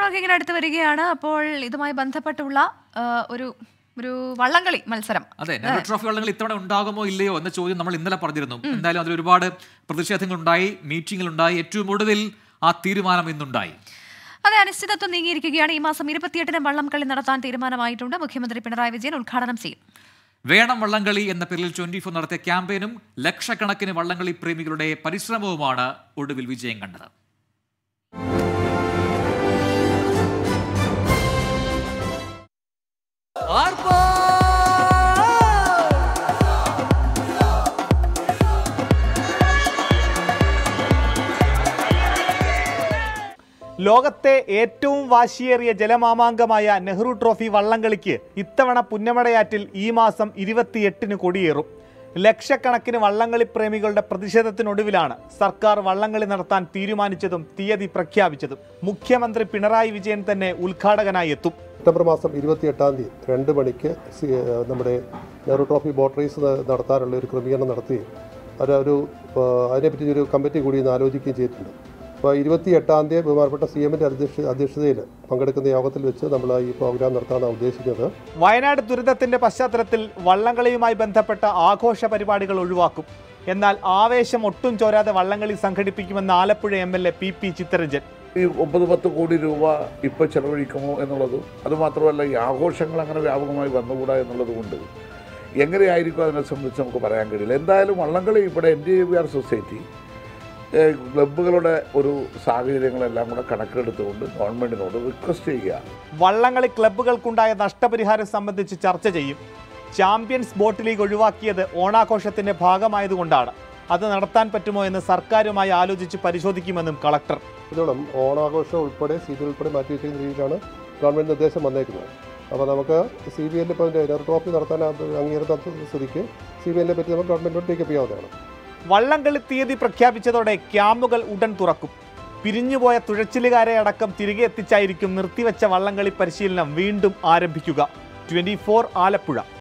മത്സരങ്ങളൊക്കെ ഇങ്ങനെ അടുത്ത് വരികയാണ് അപ്പോൾ ഇതുമായി ബന്ധപ്പെട്ടുള്ള ആ, ഒരു ഒരു വള്ളംകളി മത്സരം അതെ നെഹ്റു ട്രോഫി വള്ളങ്ങൾ ഇത്തവണ ഉണ്ടാകുമോ ഇല്ലയോ എന്ന ചോദ്യം നമ്മൾ ഇന്നലെ പറഞ്ഞിരുന്നു എന്തായാലും അതിൽ ഒരുപാട് പ്രതിഷേധങ്ങൾ ഉണ്ടായി മീറ്റിംഗുകൾ ഉണ്ടായി ഏറ്റവും ഒടുവിൽ ആ തീരുമാനം ഇന്നുണ്ടായി അതെ അനിശ്ചിതത്വം നീങ്ങിയിരിക്കുകയാണ് ഈ മാസം ഇരുപത്തിയെട്ടിന് വള്ളംകളി നടത്താൻ തീരുമാനമായിട്ടുണ്ട് മുഖ്യമന്ത്രി പിണറായി വിജയൻ ഉദ്ഘാടനം ചെയ്യും വേണം വള്ളംകളി എന്ന പേരിൽ ട്വന്റി ഫോർ നടത്തിയ ക്യാമ്പയിനും ലക്ഷക്കണക്കിന് വള്ളംകളി പ്രേമികളുടെ പരിശ്രമവുമാണ് ഒടുവിൽ വിജയം കണ്ടത് ലോകത്തെ ഏറ്റവും വാശിയേറിയ ജലമാമാങ്കമായ നെഹ്റു ട്രോഫി വള്ളംകളിക്ക് ഇത്തവണ പുന്നമടയാറ്റിൽ ഈ മാസം ഇരുപത്തിയെട്ടിന് കൊടിയേറും ലക്ഷക്കണക്കിന് വള്ളംകളി പ്രേമികളുടെ പ്രതിഷേധത്തിനൊടുവിലാണ് സർക്കാർ വള്ളംകളി നടത്താൻ തീരുമാനിച്ചതും തീയതി പ്രഖ്യാപിച്ചതും മുഖ്യമന്ത്രി പിണറായി വിജയൻ തന്നെ ഉദ്ഘാടകനായി എത്തും സെപ്റ്റംബർ മാസം ഇരുപത്തിയെട്ടാം തീയതി രണ്ട് മണിക്ക് സി- ഏഹ് നമ്മുടെ നെഹ്റു ട്രോഫി ബോട്ട് റേസ് ന- നടത്താനുള്ള ഒരു ക്രമീകരണം നടത്തുകയും അത് ഒരു ഏഹ് അതിനെപ്പറ്റി ഒരു കമ്മിറ്റി കൂടി ഇന്ന് ആലോചിക്കുകയും ചെയ്തിട്ടുണ്ട് അപ്പോൾ ഇരുപത്തി എട്ടാം തീയതി ബഹുമാനപ്പെട്ട സി എമ്മിൻ്റെ അധ്യക്ഷ അധ്യക്ഷതയിൽ പങ്കെടുക്കുന്ന യോഗത്തിൽ വെച്ച് നമ്മൾ ഈ പ്രോഗ്രാം നടത്താനാണ് ഉദ്ദേശിക്കുന്നത് വയനാട് ദുരിതത്തിന്റെ പശ്ചാത്തലത്തിൽ വള്ളംകളിയുമായി ബന്ധപ്പെട്ട ആഘോഷ പരിപാടികൾ ഒഴിവാക്കും എന്നാൽ ആവേശം ഒട്ടും ചോരാതെ വള്ളംകളി സംഘടിപ്പിക്കുമെന്ന് Alappuzha M L A P P Chittaranjan ഈ ഒമ്പത് പത്ത് കോടി രൂപ ഇപ്പോൾ ചെലവഴിക്കുമോ എന്നുള്ളതും അതുമാത്രമല്ല ഈ ആഘോഷങ്ങൾ അങ്ങനെ വ്യാപകമായി വന്നുകൂടാ എന്നുള്ളത് കൊണ്ട് എങ്ങനെയായിരിക്കും അതിനെ സംബന്ധിച്ച് നമുക്ക് പറയാൻ കഴിയില്ല എന്തായാലും വള്ളംകളി ഇവിടെ N D A B R society ഏഹ്, ക്ലബ്ബുകളുടെ ഒരു സാഹചര്യങ്ങളെല്ലാം കൂടെ കണക്കെടുത്തുകൊണ്ട് ഗവൺമെൻറ്റിനോട് റിക്വസ്റ്റ് ചെയ്യുക വള്ളംകളി ക്ലബ്ബുകൾക്കുണ്ടായ നഷ്ടപരിഹാരം സംബന്ധിച്ച് ചർച്ച ചെയ്യും ചാമ്പ്യൻസ് ബോട്ട് ലീഗ് ഒഴിവാക്കിയത് ഓണാഘോഷത്തിന്റെ ഭാഗമായതുകൊണ്ടാണ് അത് നടത്താൻ പറ്റുമോ എന്ന് സർക്കാരുമായി ആലോചിച്ച് പരിശോധിക്കുമെന്നും കളക്ടർ ഇതോളം ഓണാഘോഷം ഉൾപ്പെടെ സി ബി ഉൾപ്പെടെ മാറ്റി വയ്ക്കുന്ന രീതിയിലാണ് ഗവൺമെൻറ് നിർദ്ദേശം വന്നേക്കുന്നത് അപ്പോൾ നമുക്ക് സി ബി എല്ലിൽ ഇപ്പോൾ നെഹ്റു ട്രോഫി നടത്താൻ അംഗീകാരം തന്ന സ്ഥിതിക്ക് സി ബി എല്ലിനെ പറ്റി നമുക്ക് ഗവൺമെൻറ്റിനോട് ടേക്കപ്പ് ചെയ്യാവുന്നതാണ് വള്ളംകളി തീയതി പ്രഖ്യാപിച്ചതോടെ ക്യാമ്പുകൾ ഉടൻ തുറക്കും പിരിഞ്ഞുപോയ തുഴച്ചിലുകാരെ അടക്കം തിരികെ എത്തിച്ചായിരിക്കും നിർത്തിവെച്ച വള്ളംകളി പരിശീലനം വീണ്ടും ആരംഭിക്കുക ട്വന്റി ആലപ്പുഴ